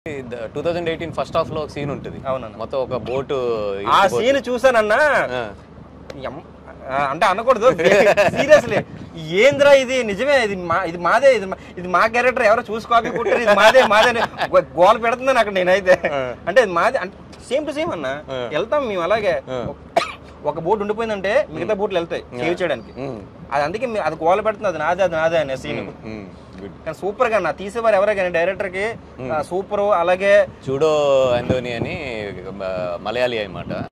Two thousand eighteen first half లో ఒక scene ఉంటుంది అవునన్న. మొత్తం ఒక బోటు ఆ సీన్ చూసానన్నా ఎం- ఆ, అంటే అనకూడదు సీరియస్లీ ఏంద్రా ఇది నిజమే ఇది మా ఇది మాదే ఇది మా- ఇది మా క్యారెక్టర్ ఎవరో చూసి కాపీ కొట్టారు ఇది మాదే మాదే అని గో- గోల పెడుతున్నాను అక్కడ నేనైతే అంటే ఇది మాదే అంటే సేమ్ టు సేమ్ అన్న వెళ్తాం మేము అలాగే ఒక బోట్ ఉండిపోయిందంటే మిగతా బోట్లు వెళ్తాయి సేవ్ చేయడానికి అది అందుకే మీ- అది గోల పెడుతుంది అది నాదే అది నాదే అనే సీన్ గుడ్ కానీ సూపర్ గా నా తీసేవారు ఎవరే కానీ డైరెక్టర్ కి సూపర్ అలాగే చూడో అందోని అని ఆ, మలయాళీ అన్నమాట